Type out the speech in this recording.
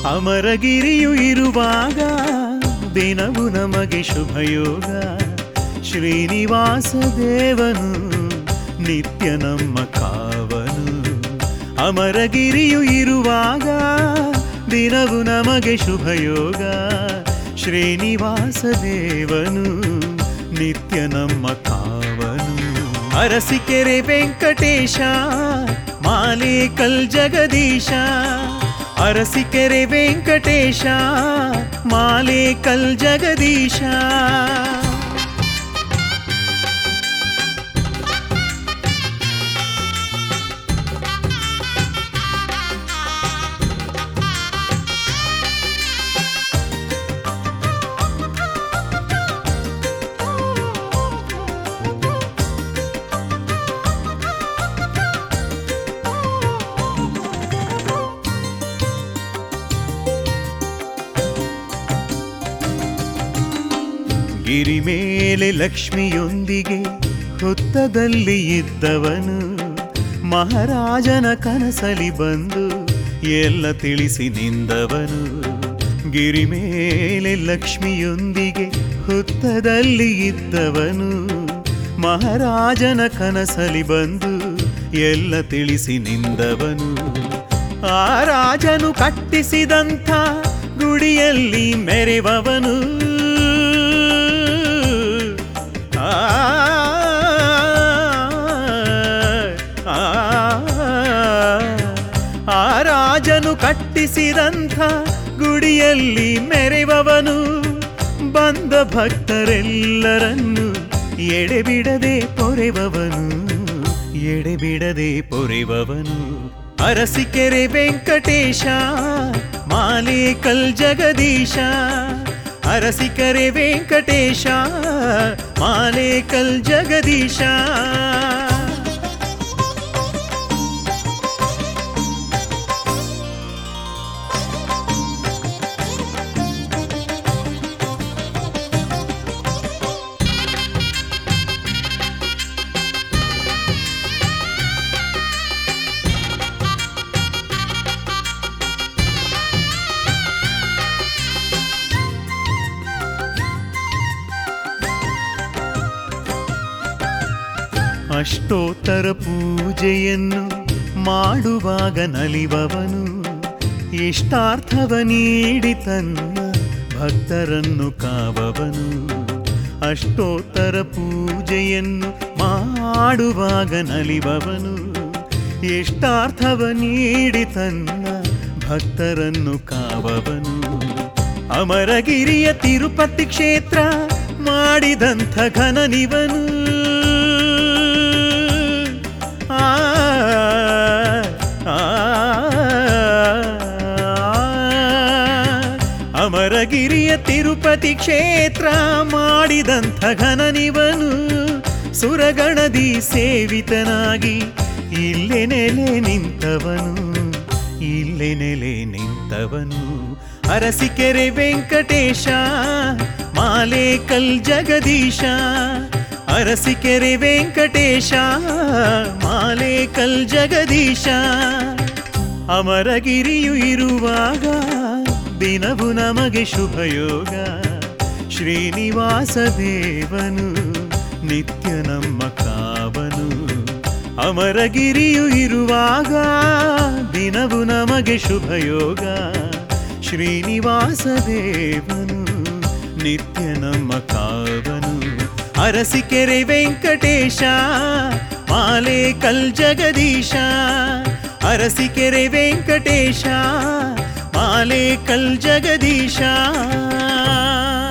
ಅಮರಗಿರಿಯು ಇರುವಾಗ ದಿನವು ನಮಗೆ ಶುಭಯೋಗ ಶ್ರೀನಿವಾಸ ದೇವನು ನಿತ್ಯ ನಮ್ಮ ಕಾವನು ಅಮರಗಿರಿಯು ಇರುವಾಗ ದಿನವು ನಮಗೆ ಶುಭಯೋಗ ಶ್ರೀನಿವಾಸ ದೇವನು ನಿತ್ಯ ನಮ್ಮ ಕಾವನು ಅರಸಿಕೆರೆ ವೆಂಕಟೇಶ ಮಾಲೇಕಲ್ ಜಗದೀಶ ಅರಸಿಕೆರೆ ವೆಂಕಟೇಶ ಮಾಲೇಕಲ್ ಜಗದೀಶ ಗಿರಿ ಮೇಲೆ ಲಕ್ಷ್ಮಿಯೊಂದಿಗೆ ಹುತ್ತದಲ್ಲಿ ಇದ್ದವನು ಮಹಾರಾಜನ ಕನಸಲಿ ಬಂದು ಎಲ್ಲ ತಿಳಿಸಿ ನಿಂದವನು ಗಿರಿ ಮೇಲೆ ಲಕ್ಷ್ಮಿಯೊಂದಿಗೆ ಹುತ್ತದಲ್ಲಿ ಇದ್ದವನು ಮಹಾರಾಜನ ಕನಸಲಿ ಬಂದು ಎಲ್ಲ ತಿಳಿಸಿ ನಿಂದವನು ಆ ರಾಜನು ಕಟ್ಟಿಸಿದಂಥ ಗುಡಿಯಲ್ಲಿ ಮೆರೆವವನು ಆ, ಆ, ಆ ರಾಜನು ಕಟ್ಟಿಸಿದಂಥ ಗುಡಿಯಲ್ಲಿ ಮೆರೆವವನು ಬಂದ ಭಕ್ತರೆಲ್ಲರನ್ನು ಎಡೆಬಿಡದೆ ಪೊರೆವವನು ಎಡೆಬಿಡದೆ ಪೊರೆವವನು ಅರಸಿಕೆರೆ ವೆಂಕಟೇಶ ಮಾಲೇಕಲ್ ಜಗದೀಶ ಅರಸಿಕರೆ ವೆಂಕಟೇಶ ಮಾಲೇಕಲ್ ಜಗದೀಶ ಅಷ್ಟೋತ್ತರ ಪೂಜೆಯನ್ನು ಮಾಡುವಾಗ ನಲಿವವನು ಇಷ್ಟಾರ್ಥವ ನೀಡಿ ತನ್ನ ಭಕ್ತರನ್ನು ಕಾವವನು ಅಷ್ಟೋತ್ತರ ಪೂಜೆಯನ್ನು ಮಾಡುವಾಗ ನಲಿವವನು ಇಷ್ಟಾರ್ಥವ ನೀಡಿ ತನ್ನ ಭಕ್ತರನ್ನು ಕಾವವನು ಅಮರಗಿರಿಯ ತಿರುಪತಿ ಕ್ಷೇತ್ರ ಮಾಡಿದಂಥ ಘನನಿವನು ಆ, ಆ, ಅಮರಗಿರಿಯ ತಿರುಪತಿ ಕ್ಷೇತ್ರ ಮಾಡಿದಂಥ ಘನನಿವನು ಸುರಗಣದಿ ಸೇವಿತನಾಗಿ ಇಲ್ಲೇ ನೆಲೆ ನಿಂತವನು ಇಲ್ಲೇ ನೆಲೆ ನಿಂತವನು ಅರಸಿಕೆರೆ ವೆಂಕಟೇಶ ಮಾಲೇಕಲ್ ಜಗದೀಶ ಅರಸಿಕೆರೆ ವೆಂಕಟೇಶ ಮಾಲೇಕಲ್ ಜಗದೀಶ ಅಮರಗಿರಿಯು ಇರುವಾಗ ದಿನವು ನಮಗೆ ಶುಭಯೋಗ ಶ್ರೀನಿವಾಸ ದೇವನು ನಿತ್ಯ ನಮ್ಮ ಕಾವನು ಅಮರಗಿರಿಯು ಇರುವಾಗ ದಿನವು ನಮಗೆ ಶುಭಯೋಗ ಶ್ರೀನಿವಾಸ ದೇವನು ನಿತ್ಯ ನಮ್ಮ ಕಾವನು ಅರಸಿಕೆರೆ ವೆಂಕಟೇಶ ಮಾಲೇಕಲ್ ಜಗದೀಶ ಅರಸಿಕೆರೆ ವೆಂಕಟೇಶ ಮಾಲೇಕಲ್ ಜಗದೀಶ